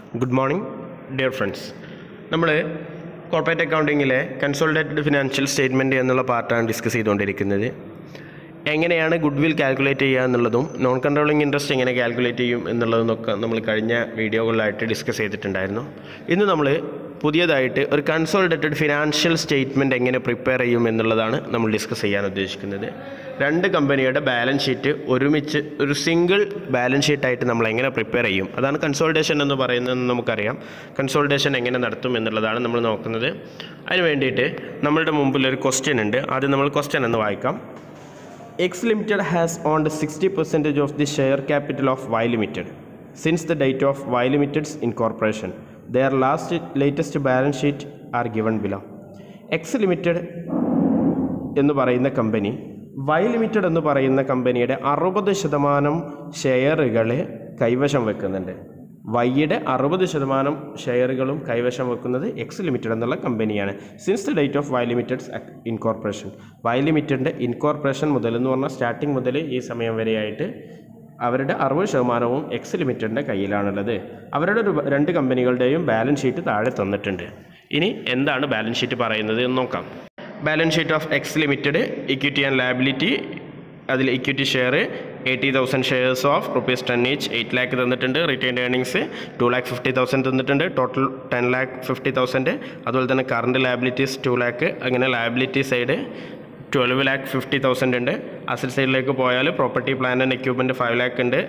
good morning dear friends നമ്മൾ corporate അക്കൗണ്ടിങ്ങിലെ consolidated financial statement എന്നുള്ള പാർട്ടാണ് ഡിസ്കസ് ചെയ്തുകൊണ്ടിരിക്കുന്നത് എങ്ങനെയാണ് ഗുഡ് വിൽ കാൽക്കുലേറ്റ് ചെയ്യുക എന്നുള്ളതും നോൺ കൺട്രോളിങ് ഇൻട്രസ്റ്റ് എങ്ങനെ കാൽക്കുലേറ്റ് ചെയ്യും എന്നുള്ളതെന്നൊക്കെ നമ്മൾ കഴിഞ്ഞ വീഡിയോകളിലായിട്ട് ഡിസ്കസ് ചെയ്തിട്ടുണ്ടായിരുന്നു ഇന്ന് നമ്മൾ പുതിയതായിട്ട് ഒരു കൺസോളിഡേറ്റഡ് ഫിനാൻഷ്യൽ സ്റ്റേറ്റ്മെൻറ്റ് എങ്ങനെ പ്രിപ്പയർ ചെയ്യും എന്നുള്ളതാണ് നമ്മൾ ഡിസ്കസ് ചെയ്യാൻ ഉദ്ദേശിക്കുന്നത് രണ്ട് കമ്പനിയുടെ ബാലൻസ് ഷീറ്റ് ഒരുമിച്ച് ഒരു സിംഗിൾ ബാലൻസ് ഷീറ്റായിട്ട് നമ്മൾ എങ്ങനെ പ്രിപ്പയർ ചെയ്യും അതാണ് കൺസോൾട്ടേഷൻ എന്ന് പറയുന്നത് നമുക്കറിയാം കൺസോൾട്ടേഷൻ എങ്ങനെ നടത്തും എന്നുള്ളതാണ് നമ്മൾ നോക്കുന്നത് അതിന് വേണ്ടിയിട്ട് നമ്മളുടെ മുമ്പിൽ ഒരു ക്വസ്റ്റ്യൻ ഉണ്ട് ആദ്യം നമ്മൾ ക്വസ്റ്റ്യൻ എന്ന് വായിക്കാം X limited has owned sixty percentage of the share capital of Y limited since the date of Y limited's incorporation their last latest balance sheet are given below X limited എന്ന് പറയുന്ന company Y limited എന്ന് പറയുന്ന കമ്പനിയുടെ അറുപത് ശതമാനം ഷെയറുകൾ കൈവശം വെക്കുന്നുണ്ട് വൈയുടെ അറുപത് ശതമാനം ഷെയറുകളും കൈവശം വെക്കുന്നത് എക്സ് ലിമിറ്റഡ് എന്നുള്ള കമ്പനിയാണ് since the date of Y limited's incorporation Y ലിമിറ്റഡിൻ്റെ ഇൻകോർപ്പറേഷൻ മുതൽ എന്ന് പറഞ്ഞാൽ സ്റ്റാർട്ടിങ് മുതൽ ഈ സമയം വരെയായിട്ട് അവരുടെ അറുപത് ശതമാനവും എക്സ് ലിമിറ്റഡിൻ്റെ കയ്യിലാണുള്ളത് അവരുടെ ഒരു രണ്ട് കമ്പനികളുടെയും ബാലൻസ് ഷീറ്റ് താഴെ തന്നിട്ടുണ്ട് ഇനി എന്താണ് ബാലൻസ് ഷീറ്റ് പറയുന്നത് എന്ന് നോക്കാം balance sheet of X limited equity and liability അതിൽ equity share eighty thousand shares of rupees ten each eight lakh തന്നിട്ടുണ്ട് retained earnings two lakh fifty thousand തന്നിട്ടുണ്ട് total ten lakh fifty thousand അതുപോലെ തന്നെ കറണ്ട് ലാബിലിറ്റീസ് ടു ലാക്ക് അങ്ങനെ liability side twelve lakh fifty thousand ഉണ്ട് asset സൈഡിലേക്ക് പോയാൽ property plant and equipment five lakh ഉണ്ട്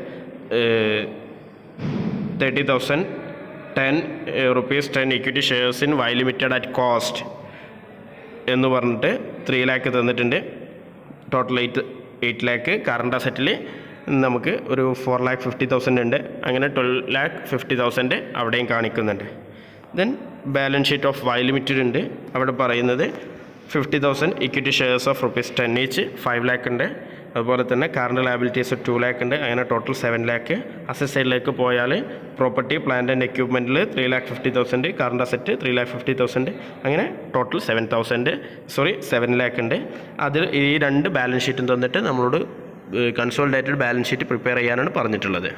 thirty thousand ten rupees ten equity shares in Y limited at cost എന്ന് പറഞ്ഞിട്ട് ത്രീ ലാക്ക് തന്നിട്ടുണ്ട് total eight eight lakh current അസറ്റിൽ നമുക്ക് ഒരു ഫോർ ലാക്ക് ഫിഫ്റ്റി തൗസൻഡ് ഉണ്ട് അങ്ങനെ ട്വൽവ് ലാക്ക് ഫിഫ്റ്റി തൗസൻഡ് അവിടെയും കാണിക്കുന്നുണ്ട് then balance sheet of Y limited ഉണ്ട് അവിടെ പറയുന്നത് fifty thousand equity shares of rupees ten each five lakh ഉണ്ട് അതുപോലെ തന്നെ കറണ്ട് ലയബിലിറ്റീസ് ടു ലാക്ക് ഉണ്ട് അങ്ങനെ ടോട്ടൽ സെവൻ ലാക്ക് അസറ്റ് സൈഡിലേക്ക് പോയാൽ പ്രോപ്പർട്ടി പ്ലാന്റ് ആൻഡ് എക്യുപ്മെൻറ്റിൽ three lakh fifty thousand current asset three lakh fifty thousand അങ്ങനെ total seven thousand sorry seven lakh ഉണ്ട് അതിൽ ഈ രണ്ട് ബാലൻസ് ഷീറ്റും തന്നിട്ട് നമ്മളോട് കൺസോൾഡേറ്റഡ് ബാലൻസ് ഷീറ്റ് പ്രിപ്പയർ ചെയ്യാനാണ് പറഞ്ഞിട്ടുള്ളത്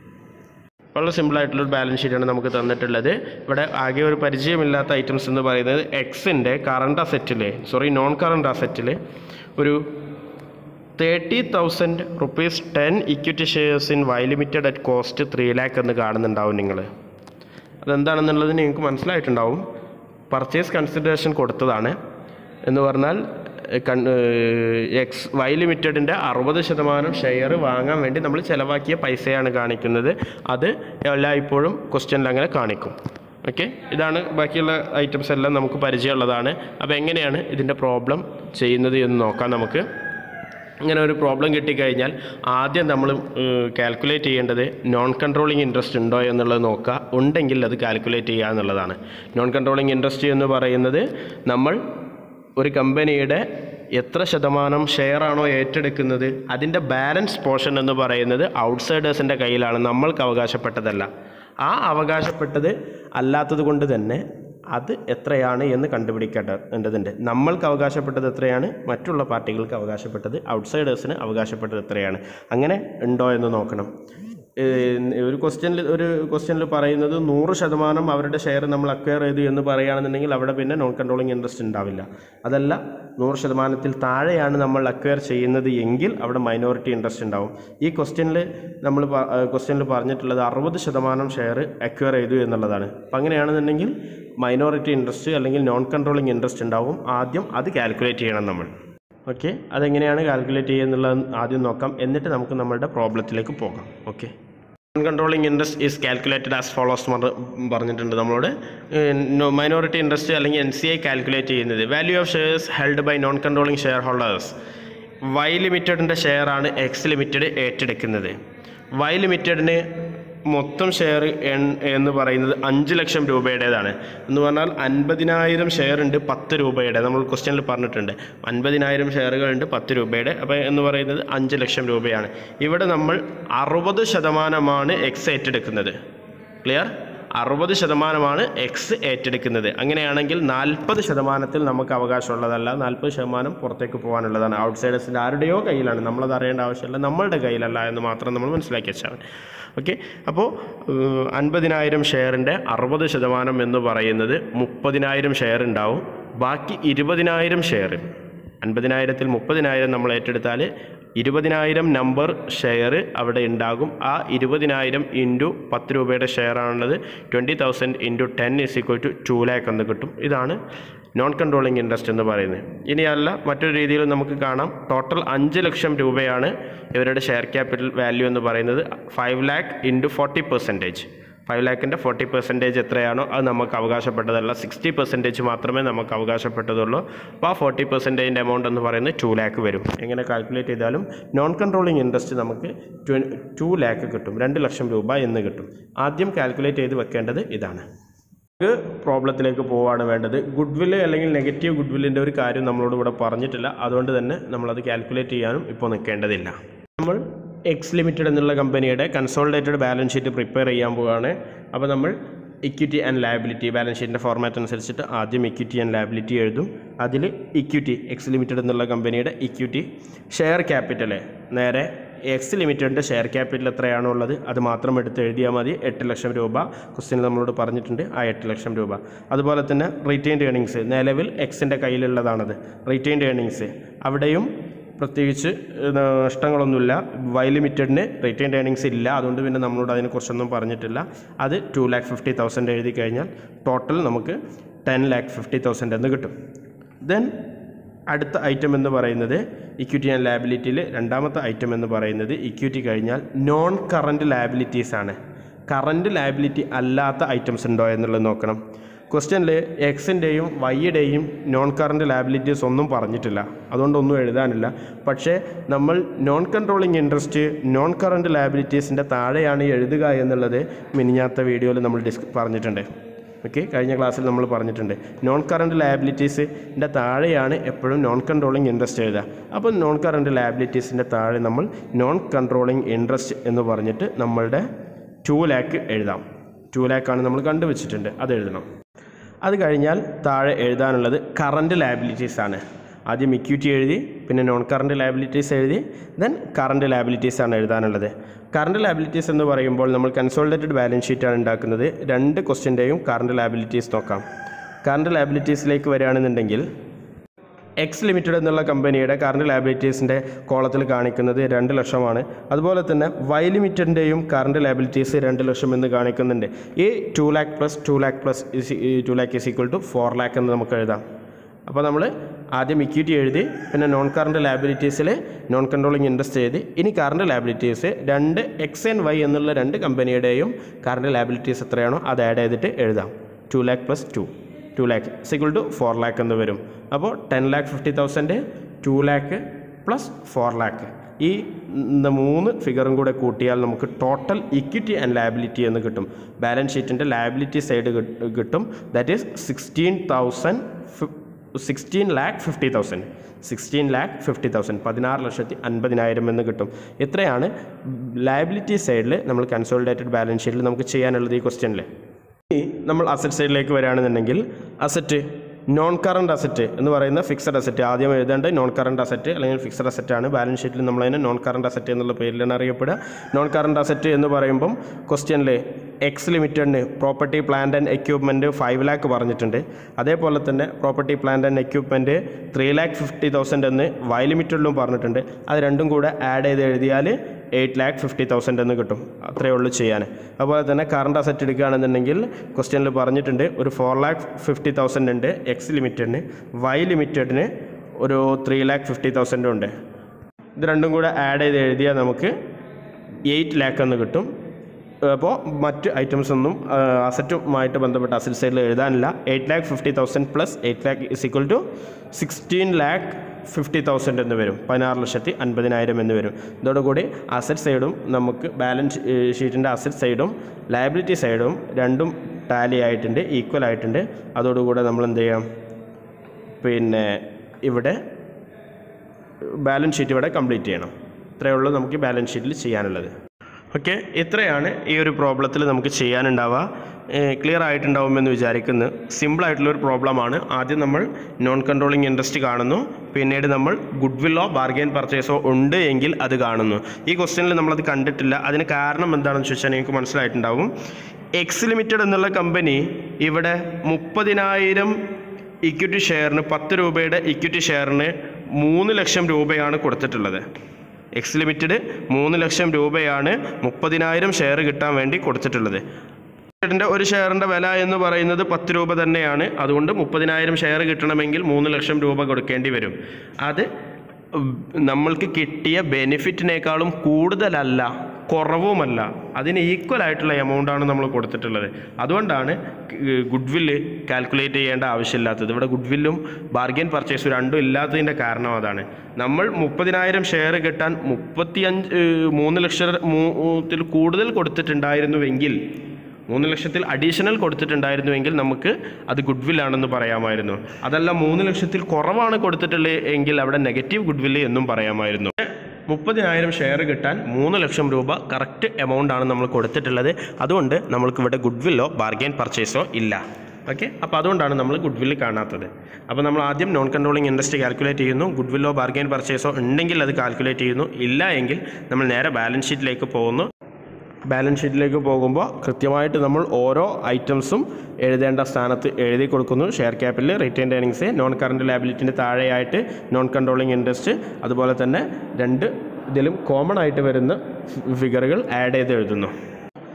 വളരെ സിമ്പിളായിട്ടുള്ളൊരു ബാലൻസ് ഷീറ്റാണ് നമുക്ക് തന്നിട്ടുള്ളത് ഇവിടെ ആകെ ഒരു പരിചയമില്ലാത്ത ഐറ്റംസ് എന്ന് പറയുന്നത് എക്സിൻ്റെ കറണ്ട് അസറ്റിൽ സോറി നോൺ കറണ്ട് അസറ്റിൽ ഒരു thirty thousand rupees ten equity shares in Y limited at cost three lakh എന്ന് കാണുന്നുണ്ടാവും നിങ്ങൾ അതെന്താണെന്നുള്ളത് നിങ്ങൾക്ക് മനസ്സിലായിട്ടുണ്ടാവും പർച്ചേസ് കൺസിഡറേഷൻ കൊടുത്തതാണ് എന്ന് പറഞ്ഞാൽ കൺ എക്സ് വൈ ലിമിറ്റഡിൻ്റെ അറുപത് ശതമാനം ഷെയർ വാങ്ങാൻ വേണ്ടി നമ്മൾ ചിലവാക്കിയ പൈസയാണ് കാണിക്കുന്നത് അത് എല്ലായ്പ്പോഴും ക്വസ്റ്റ്യനിൽ അങ്ങനെ കാണിക്കും ഓക്കെ ഇതാണ് ബാക്കിയുള്ള ഐറ്റംസ് എല്ലാം നമുക്ക് പരിചയമുള്ളതാണ് അപ്പോൾ എങ്ങനെയാണ് ഇതിൻ്റെ പ്രോബ്ലം ചെയ്യുന്നത് എന്ന് നോക്കാം നമുക്ക് ഇങ്ങനെ ഒരു പ്രോബ്ലം കിട്ടിക്കഴിഞ്ഞാൽ ആദ്യം നമ്മൾ കാൽക്കുലേറ്റ് ചെയ്യേണ്ടത് നോൺ കൺട്രോളിങ് ഇൻട്രസ്റ്റ് ഉണ്ടോ എന്നുള്ളത് നോക്കുക ഉണ്ടെങ്കിൽ അത് കാൽക്കുലേറ്റ് ചെയ്യുക എന്നുള്ളതാണ് നോൺ കൺട്രോളിങ് ഇൻട്രസ്റ്റ് എന്ന് പറയുന്നത് നമ്മൾ ഒരു കമ്പനിയുടെ എത്ര ശതമാനം ഷെയർ ആണോ ഏറ്റെടുക്കുന്നത് അതിൻ്റെ ബാലൻസ് പോർഷൻ എന്ന് പറയുന്നത് ഔട്ട്സൈഡേഴ്സിൻ്റെ കയ്യിലാണ് നമ്മൾക്ക് അവകാശപ്പെട്ടതല്ല ആ അവകാശപ്പെട്ടത് അല്ലാത്തത് കൊണ്ട് തന്നെ അത് എത്രയാണ് എന്ന് കണ്ടുപിടിക്കേണ്ടതുണ്ട് നമ്മൾക്ക് അവകാശപ്പെട്ടത് എത്രയാണ് മറ്റുള്ള പാർട്ടികൾക്ക് അവകാശപ്പെട്ടത് ഔട്ട്സൈഡേഴ്സിന് അവകാശപ്പെട്ടത് എത്രയാണ് അങ്ങനെ ഉണ്ടോ എന്ന് നോക്കണം ഒരു ക്വസ്റ്റ്യനിൽ ഒരു ക്വസ്റ്റ്യനിൽ പറയുന്നത് നൂറ് ശതമാനം അവരുടെ ഷെയർ നമ്മൾ അക്വയർ ചെയ്തു എന്ന് പറയുകയാണെന്നുണ്ടെങ്കിൽ അവിടെ പിന്നെ നോൺ കൺട്രോളിങ് ഇൻട്രസ്റ്റ് ഉണ്ടാവില്ല അതല്ല നൂറ് ശതമാനത്തിൽ താഴെയാണ് നമ്മൾ അക്വയർ ചെയ്യുന്നത് എങ്കിൽ അവിടെ മൈനോറിറ്റി ഇൻട്രസ്റ്റ് ഉണ്ടാവും ഈ ക്വസ്റ്റ്യനിൽ നമ്മൾ ക്വസ്റ്റ്യനിൽ പറഞ്ഞിട്ടുള്ളത് അറുപത് ശതമാനം ഷെയർ അക്വയർ ചെയ്തു എന്നുള്ളതാണ് അപ്പം അങ്ങനെയാണെന്നുണ്ടെങ്കിൽ മൈനോറിറ്റി ഇൻട്രസ്റ്റ് അല്ലെങ്കിൽ നോൺ കൺട്രോളിങ് ഇൻട്രസ്റ്റ് ഉണ്ടാവും ആദ്യം അത് കാൽക്കുലേറ്റ് ചെയ്യണം നമ്മൾ ഓക്കെ അതെങ്ങനെയാണ് കാൽക്കുലേറ്റ് ചെയ്യുക എന്നുള്ളത് ആദ്യം നോക്കാം എന്നിട്ട് നമുക്ക് നമ്മളുടെ പ്രോബ്ലത്തിലേക്ക് പോകാം okay non controlling interest is calculated as follows പറഞ്ഞിട്ടുണ്ട് നമ്മളോട് മൈനോറിറ്റി ഇൻട്രസ്റ്റ് അല്ലെങ്കിൽ എൻ സി ഐ കാൽക്കുലേറ്റ് ചെയ്യുന്നത് value of shares held by non controlling shareholders Y ലിമിറ്റഡിൻ്റെ ഷെയറാണ് എക്സ് ലിമിറ്റഡ് ഏറ്റെടുക്കുന്നത് വൈ ലിമിറ്റഡിന് മൊത്തം ഷെയർ എന്ന് പറയുന്നത് അഞ്ച് ലക്ഷം രൂപയുടേതാണ് എന്ന് പറഞ്ഞാൽ അൻപതിനായിരം ഷെയർ ഉണ്ട് പത്ത് രൂപയുടെ നമ്മൾ ക്വസ്റ്റ്യനിൽ പറഞ്ഞിട്ടുണ്ട് അൻപതിനായിരം ഷെയറുകളുണ്ട് പത്ത് രൂപയുടെ അപ്പോൾ എന്ന് പറയുന്നത് അഞ്ച് ലക്ഷം രൂപയാണ് ഇവിടെ നമ്മൾ അറുപത് ശതമാനമാണ് എക്സ് ഏറ്റെടുക്കുന്നത് ക്ലിയർ അറുപത് ശതമാനമാണ് എക്സ് ഏറ്റെടുക്കുന്നത് അങ്ങനെയാണെങ്കിൽ നാൽപ്പത് ശതമാനത്തിൽ നമുക്ക് അവകാശമുള്ളതല്ല നാൽപ്പത് ശതമാനം പുറത്തേക്ക് പോകാനുള്ളതാണ് ഔട്ട്സൈഡേഴ്സിൻ്റെ ആരുടെയോ കയ്യിലാണ് നമ്മളത് അറിയേണ്ട ആവശ്യമില്ല നമ്മളുടെ കയ്യിലല്ല എന്ന് മാത്രം നമ്മൾ മനസ്സിലാക്കി വെച്ചാൽ മതി ഓക്കെ അപ്പോൾ അൻപതിനായിരം ഷെയറിൻ്റെ അറുപത് ശതമാനം എന്ന് പറയുന്നത് മുപ്പതിനായിരം ഷെയർ ഉണ്ടാവും ബാക്കി ഇരുപതിനായിരം ഷെയർ അൻപതിനായിരത്തിൽ മുപ്പതിനായിരം നമ്മൾ ഏറ്റെടുത്താൽ ഇരുപതിനായിരം നമ്പർ ഷെയർ അവിടെ ഉണ്ടാകും ആ ഇരുപതിനായിരം ഇൻറ്റു പത്ത് രൂപയുടെ ഷെയർ ആണുള്ളത് twenty thousand into ten is equal to two lakh എന്ന് കിട്ടും ഇതാണ് നോൺ കൺട്രോളിങ് ഇൻട്രസ്റ്റ് എന്ന് പറയുന്നത് ഇനി അല്ല മറ്റൊരു രീതിയിൽ നമുക്ക് കാണാം ടോട്ടൽ അഞ്ച് ലക്ഷം രൂപയാണ് ഇവരുടെ ഷെയർ ക്യാപിറ്റൽ വാല്യൂ എന്ന് പറയുന്നത് five lakh into forty percentage five ലാക്കിൻ്റെ ഫോർട്ടി പെർസെൻറ്റേജ് എത്രയാണോ അത് നമുക്ക് അവകാശപ്പെട്ടതല്ല സിക്സ്റ്റി പെർസെൻറ്റേജ് മാത്രമേ നമുക്ക് അവകാശപ്പെട്ടതുള്ളൂ അപ്പോൾ ആ ഫോർട്ടി പെർസെൻറ്റേജിൻ്റെ എമൗണ്ട് എന്ന് പറയുന്നത് ടു ലാക്ക് വരും എങ്ങനെ കാൽക്കുലേറ്റ് ചെയ്താലും നോൺ കൺട്രോളിങ് ഇൻട്രസ്റ്റ് നമുക്ക് ടു ലാക്ക് കിട്ടും രണ്ട് ലക്ഷം രൂപ എന്ന് കിട്ടും ആദ്യം കാൽക്കുലേറ്റ് ചെയ്ത് വെക്കേണ്ടത് ഇതാണ് നമുക്ക് പ്രോബ്ലത്തിലേക്ക് പോവാണ് വേണ്ടത് ഗുഡ് വില്ല് അല്ലെങ്കിൽ നെഗറ്റീവ് ഗുഡ് വില്ലിൻ്റെ ഒരു കാര്യം നമ്മളോട് ഇവിടെ പറഞ്ഞിട്ടില്ല അതുകൊണ്ട് തന്നെ നമ്മളത് കാൽക്കുലേറ്റ് ചെയ്യാനും ഇപ്പോൾ നിൽക്കേണ്ടതില്ല നമ്മൾ എക്സ് ലിമിറ്റഡ് എന്നുള്ള കമ്പനിയുടെ കൺസോളിഡേറ്റഡ് ബാലൻസ് ഷീറ്റ് പ്രിപ്പയർ ചെയ്യാൻ പോവുകയാണ് അപ്പോൾ നമ്മൾ ഇക്വിറ്റി ആൻഡ് ലയബിലിറ്റി ബാലൻസ് ഷീറ്റിൻ്റെ ഫോർമാറ്റ് അനുസരിച്ചിട്ട് ആദ്യം ഇക്വിറ്റി ആൻഡ് ലയബിലിറ്റി എഴുതും അതിൽ ഇക്വിറ്റി എക്സ് ലിമിറ്റഡ് എന്നുള്ള കമ്പനിയുടെ ഇക്വിറ്റി ഷെയർ ക്യാപിറ്റൽ നേരെ എക്സ് ലിമിറ്റഡിൻ്റെ ഷെയർ ക്യാപിറ്റൽ എത്രയാണോ ഉള്ളത് അത് മാത്രം എടുത്ത് എഴുതിയാൽ മതി എട്ട് ലക്ഷം രൂപ ക്വസ്റ്റ്യൻ നമ്മളോട് പറഞ്ഞിട്ടുണ്ട് ആ എട്ട് ലക്ഷം രൂപ അതുപോലെ തന്നെ റീറ്റെയിൻഡ് ഏണിങ്സ് നിലവിൽ എക്സിൻ്റെ കയ്യിലുള്ളതാണത് റീറ്റെയിൻഡ് ഏണിങ്സ് അവിടെയും പ്രത്യേകിച്ച് ഏഹ്, നഷ്ടങ്ങളൊന്നുമില്ല വൈ ലിമിറ്റഡിന് റീറ്റെയിൻഡ് ഏണിങ്സ് ഇല്ല അതുകൊണ്ട് പിന്നെ നമ്മളോട് അതിനെക്കുറിച്ചൊന്നും പറഞ്ഞിട്ടില്ല അത് ടു ലാക്ക് ഫിഫ്റ്റി തൗസൻഡ് എഴുതി കഴിഞ്ഞാൽ ടോട്ടൽ നമുക്ക് ടെൻ ലാക്ക് ഫിഫ്റ്റി തൗസൻഡ് എന്ന് കിട്ടും ദെൻ അടുത്ത ഐറ്റം എന്ന് പറയുന്നത് ഇക്വിറ്റി ആൻഡ് ലാബിലിറ്റിയിൽ രണ്ടാമത്തെ ഐറ്റം എന്ന് പറയുന്നത് ഇക്വിറ്റി കഴിഞ്ഞാൽ നോൺ കറൻറ്റ് ലാബിലിറ്റീസ് ആണ് കറൻറ്റ് ലാബിലിറ്റി അല്ലാത്ത ഐറ്റംസ് ഉണ്ടോ എന്നുള്ളത് നോക്കണം ക്വസ്റ്റ്യനിൽ എക്സിൻ്റെയും വൈയുടെയും നോൺ കറൻറ്റ് ലാബിലിറ്റീസ് ഒന്നും പറഞ്ഞിട്ടില്ല അതുകൊണ്ടൊന്നും എഴുതാനില്ല പക്ഷേ നമ്മൾ non controlling interest non current ലാബിലിറ്റീസിൻ്റെ താഴെയാണ് എഴുതുക എന്നുള്ളത് മിനിഞ്ഞാത്ത വീഡിയോയിൽ നമ്മൾ ഡിസ് പറഞ്ഞിട്ടുണ്ട് ഓക്കെ കഴിഞ്ഞ ക്ലാസ്സിൽ നമ്മൾ പറഞ്ഞിട്ടുണ്ട് നോൺ കറണ്ട് ലാബിലിറ്റീസിൻ്റെ താഴെയാണ് എപ്പോഴും നോൺ കൺട്രോളിങ് ഇൻട്രസ്റ്റ് എഴുതുക അപ്പോൾ നോൺ കറണ്ട് ലാബിലിറ്റീസിൻ്റെ താഴെ നമ്മൾ നോൺ കൺട്രോളിങ് ഇൻട്രസ്റ്റ് എന്ന് പറഞ്ഞിട്ട് നമ്മളുടെ ടു ലാക്ക് എഴുതാം ടു ലാക്കാണ് നമ്മൾ കണ്ടുവച്ചിട്ടുണ്ട് അത് എഴുതണം അത് കഴിഞ്ഞാൽ താഴെ എഴുതാനുള്ളത് കറണ്ട് ലാബിലിറ്റീസ് ആണ് ആദ്യം ഇക്വിറ്റി എഴുതി പിന്നെ നോൺ കറണ്ട് ലാബിലിറ്റീസ് എഴുതി ദെൻ കറണ്ട് ലാബിലിറ്റീസ് ആണ് എഴുതാനുള്ളത് കറണ്ട് ലാബിലിറ്റീസ് എന്ന് പറയുമ്പോൾ നമ്മൾ കൺസോളിഡേറ്റഡ് ബാലൻസ് ഷീറ്റാണ് ഉണ്ടാക്കുന്നത് രണ്ട് ക്വസ്റ്റ്യൻ്റെയും കറണ്ട് ലാബിലിറ്റീസ് നോക്കാം കറണ്ട് ലാബിലിറ്റീസിലേക്ക് വരികയാണെന്നുണ്ടെങ്കിൽ എക്സ് ലിമിറ്റഡ് എന്നുള്ള കമ്പനിയുടെ കറണ്ട് ലാബിലിറ്റീസിൻ്റെ കോളത്തിൽ കാണിക്കുന്നത് രണ്ട് ലക്ഷമാണ് അതുപോലെ തന്നെ വൈ ലിമിറ്റഡിൻ്റെയും കറണ്ട് ലാബിലിറ്റീസ് രണ്ട് ലക്ഷം എന്ന് കാണിക്കുന്നുണ്ട് ഈ two lakh plus two lakh plus two lakh is equal to four lakh എന്ന് നമുക്ക് എഴുതാം അപ്പോൾ നമ്മൾ ആദ്യം ഇക്വിറ്റി എഴുതി പിന്നെ നോൺ കറണ്ട് ലാബിലിറ്റീസിൽ നോൺ കൺട്രോളിങ് ഇൻട്രസ്റ്റ് എഴുതി ഇനി കറണ്ട് ലാബിലിറ്റീസ് രണ്ട് എക്സ് ആൻഡ് വൈ എന്നുള്ള രണ്ട് കമ്പനിയുടെയും കറണ്ട് ലാബിലിറ്റീസ് എത്രയാണോ അത് ആഡ് ചെയ്തിട്ട് എഴുതാം two lakh plus two two lakh is equal to four lakh എന്ന് വരും അപ്പോൾ ten lakh fifty thousand two lakh plus four lakh ഈ ന- മൂന്ന് ഫിഗറും കൂടെ കൂട്ടിയാൽ നമുക്ക് ടോട്ടൽ ഇക്വിറ്റി ആൻഡ് ലാബിലിറ്റി എന്ന് കിട്ടും ബാലൻസ് ഷീറ്റിൻ്റെ ലാബിലിറ്റി സൈഡ് കിട്ടും that is sixteen thousand sixteen lakh fifty thousand sixteen lakh fifty thousand പതിനാറ് ലക്ഷത്തി അൻപതിനായിരം എന്ന് കിട്ടും ഇത്രയാണ് ലയബിലിറ്റി സൈഡിൽ നമ്മൾ കൺസോളിഡേറ്റഡ് ബാലൻസ് ഷീറ്റിൽ നമുക്ക് ചെയ്യാനുള്ളത് ഈ ക്വസ്റ്റ്യനിൽ ഇനി നമ്മൾ അസറ്റ് സൈഡിലേക്ക് വരികയാണെന്നുണ്ടെങ്കിൽ അസറ്റ് നോൺ കറണ്ട് അസറ്റ് എന്ന് പറയുന്ന ഫിക്സഡ് അസറ്റ് ആദ്യം എഴുതേണ്ടത് നോൺ കറണ്ട് അസറ്റ് അല്ലെങ്കിൽ ഫിക്സഡ് അസറ്റ് ആണ് ബാലൻസ് ഷീറ്റിൽ നമ്മളതിനെ നോൺ കറണ്ട് അസറ്റ് എന്നുള്ള പേരിലാണ് അറിയപ്പെടുക നോൺ കറണ്ട് അസറ്റ് എന്ന് പറയുമ്പം ക്വസ്റ്റ്യനിൽ എക്സ് ലിമിറ്റഡിന് property plant and equipment five lakh പറഞ്ഞിട്ടുണ്ട് അതേപോലെ തന്നെ property plant and equipment three lakh fifty thousand എന്ന് വൈ ലിമിറ്റഡിലും പറഞ്ഞിട്ടുണ്ട് അത് രണ്ടും കൂടെ ആഡ് ചെയ്ത് എഴുതിയാൽ എയ്റ്റ് ലാക്ക് ഫിഫ്റ്റി തൗസൻഡ് എന്ന് കിട്ടും അത്രയേ ഉള്ളൂ ചെയ്യാൻ അതുപോലെ തന്നെ കറണ്ട് അസറ്റ് എടുക്കുകയാണെന്നുണ്ടെങ്കിൽ ക്വസ്റ്റ്യനിൽ പറഞ്ഞിട്ടുണ്ട് ഒരു ഫോർ ലാക്ക് ഫിഫ്റ്റി തൗസൻഡ് ഉണ്ട് എക്സ് ലിമിറ്റഡിന് വൈ ലിമിറ്റഡിന് ഒരു ത്രീ ലാക്ക് ഫിഫ്റ്റി തൗസൻഡും ഉണ്ട് ഇത് രണ്ടും കൂടെ ആഡ് ചെയ്ത് എഴുതിയാൽ നമുക്ക് എയ്റ്റ് ലാക്ക് എന്ന് കിട്ടും അപ്പോൾ മറ്റ് ഐറ്റംസ് ഒന്നും അസറ്റുമായിട്ട് ബന്ധപ്പെട്ട അസറ്റ് സൈഡിൽ എഴുതാനില്ല eight lakh fifty thousand plus eight lakh is equal to sixteen lakh fifty thousand എന്ന് വരും പതിനാറ് ലക്ഷത്തി അൻപതിനായിരം എന്ന് വരും ഇതോടുകൂടി അസറ്റ് സൈഡും നമുക്ക് ബാലൻസ് ഷീറ്റിൻ്റെ അസറ്റ് സൈഡും ലയബിലിറ്റി സൈഡും രണ്ടും ടാലി ആയിട്ടുണ്ട് ഈക്വൽ ആയിട്ടുണ്ട് അതോടുകൂടെ നമ്മൾ എന്ത് ചെയ്യാം പിന്നെ ഇവിടെ ബാലൻസ് ഷീറ്റ് ഇവിടെ കംപ്ലീറ്റ് ചെയ്യണം ഇത്രയേ ഉള്ളൂ നമുക്ക് ബാലൻസ് ഷീറ്റിൽ ചെയ്യാനുള്ളത് ഓക്കെ ഇത്രയാണ് ഈ ഒരു പ്രോബ്ലത്തിൽ നമുക്ക് ചെയ്യാനുണ്ടാവുക ക്ലിയർ ആയിട്ടുണ്ടാവുമെന്ന് വിചാരിക്കുന്നു സിമ്പിളായിട്ടുള്ളൊരു പ്രോബ്ലമാണ് ആദ്യം നമ്മൾ നോൺ കൺട്രോളിങ് ഇൻട്രസ്റ്റ് കാണുന്നു പിന്നീട് നമ്മൾ ഗുഡ് വില്ലോ ബാർഗെയിൻ പർച്ചേസോ ഉണ്ട് എങ്കിൽ അത് കാണുന്നു ഈ ക്വസ്റ്റ്യനിൽ നമ്മളത് കണ്ടിട്ടില്ല അതിന് കാരണം എന്താണെന്ന് ചോദിച്ചാൽ നിങ്ങൾക്ക് മനസ്സിലായിട്ടുണ്ടാവും എക്സ് ലിമിറ്റഡ് എന്നുള്ള കമ്പനി ഇവിടെ മുപ്പതിനായിരം ഇക്വിറ്റി ഷെയറിന് പത്ത് രൂപയുടെ ഇക്വിറ്റി ഷെയറിന് മൂന്ന് ലക്ഷം രൂപയാണ് കൊടുത്തിട്ടുള്ളത് എക്സ് ലിമിറ്റഡ് മൂന്ന് ലക്ഷം രൂപയാണ് മുപ്പതിനായിരം ഷെയർ കിട്ടാൻ വേണ്ടി കൊടുത്തിട്ടുള്ളത് ലിമിറ്റഡിൻ്റെ ഒരു ഷെയറിൻ്റെ വില എന്ന് പറയുന്നത് പത്ത് രൂപ തന്നെയാണ് അതുകൊണ്ട് മുപ്പതിനായിരം ഷെയർ കിട്ടണമെങ്കിൽ മൂന്ന് ലക്ഷം രൂപ കൊടുക്കേണ്ടി വരും അത് ഉം, നമ്മൾക്ക് കിട്ടിയ ബെനിഫിറ്റിനേക്കാളും കൂടുതലല്ല കുറവുമല്ല അതിന് ഈക്വൽ ആയിട്ടുള്ള എമൗണ്ടാണ് നമ്മൾ കൊടുത്തിട്ടുള്ളത് അതുകൊണ്ടാണ് ഗുഡ് വില്ല് കാൽക്കുലേറ്റ് ചെയ്യേണ്ട ആവശ്യമില്ലാത്തത് ഇവിടെ ഗുഡ് വില്ലും ബാർഗെയിൻ പർച്ചേസും രണ്ടും ഇല്ലാത്തതിൻ്റെ കാരണം അതാണ് നമ്മൾ മുപ്പതിനായിരം ഷെയർ കിട്ടാൻ മുപ്പത്തിയഞ്ച് ഏഹ്, മൂന്ന് ലക്ഷത്തിൽ കൂടുതൽ കൊടുത്തിട്ടുണ്ടായിരുന്നുവെങ്കിൽ മൂന്ന് ലക്ഷത്തിൽ അഡീഷണൽ കൊടുത്തിട്ടുണ്ടായിരുന്നുവെങ്കിൽ നമുക്ക് അത് ഗുഡ് വില്ലാണെന്ന് പറയാമായിരുന്നു അതല്ല മൂന്ന് ലക്ഷത്തിൽ കുറവാണ് കൊടുത്തിട്ടുള്ളത് എങ്കിൽ അവിടെ നെഗറ്റീവ് ഗുഡ് വില്ല് എന്നും പറയാമായിരുന്നു മുപ്പതിനായിരം ഷെയർ കിട്ടാൻ മൂന്ന് ലക്ഷം രൂപ കറക്റ്റ് എമൗണ്ട് ആണ് നമ്മൾ കൊടുത്തിട്ടുള്ളത് അതുകൊണ്ട് നമ്മൾക്ക് ഇവിടെ ഗുഡ് വില്ലോ ബാർഗെയിൻ പർച്ചേസോ ഇല്ല ഓക്കെ അപ്പോൾ അതുകൊണ്ടാണ് നമ്മൾ ഗുഡ് വില്ല് കാണാത്തത് അപ്പോൾ നമ്മൾ ആദ്യം നോൺ കൺട്രോളിങ് ഇൻട്രസ്റ്റ് കാൽക്കുലേറ്റ് ചെയ്യുന്നു ഗുഡ് വില്ലോ ബാർഗെയിൻ പർച്ചേസോ ഉണ്ടെങ്കിൽ അത് കാൽക്കുലേറ്റ് ചെയ്യുന്നു ഇല്ല എങ്കിൽ നമ്മൾ നേരെ ബാലൻസ് ഷീറ്റിലേക്ക് പോകുന്നു ബാലൻസ് ഷീറ്റിലേക്ക് പോകുമ്പോൾ കൃത്യമായിട്ട് നമ്മൾ ഓരോ ഐറ്റംസും എഴുതേണ്ട സ്ഥാനത്ത് എഴുതി കൊടുക്കുന്നു share capital retained earnings non current ലാബിലിറ്റിൻ്റെ താഴെയായിട്ട് നോൺ കൺട്രോളിങ് ഇൻട്രസ്റ്റ് അതുപോലെ തന്നെ രണ്ട് ഇതിലും കോമൺ ആയിട്ട് വരുന്ന ഫിഗറുകൾ ആഡ് ചെയ്ത് എഴുതുന്നു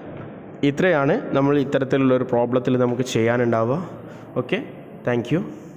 ഇത്രയാണ് നമ്മൾ ഇത്തരത്തിലുള്ള ഒരു പ്രോബ്ലത്തിൽ നമുക്ക് ചെയ്യാനുണ്ടാവുക ഓക്കെ താങ്ക് യു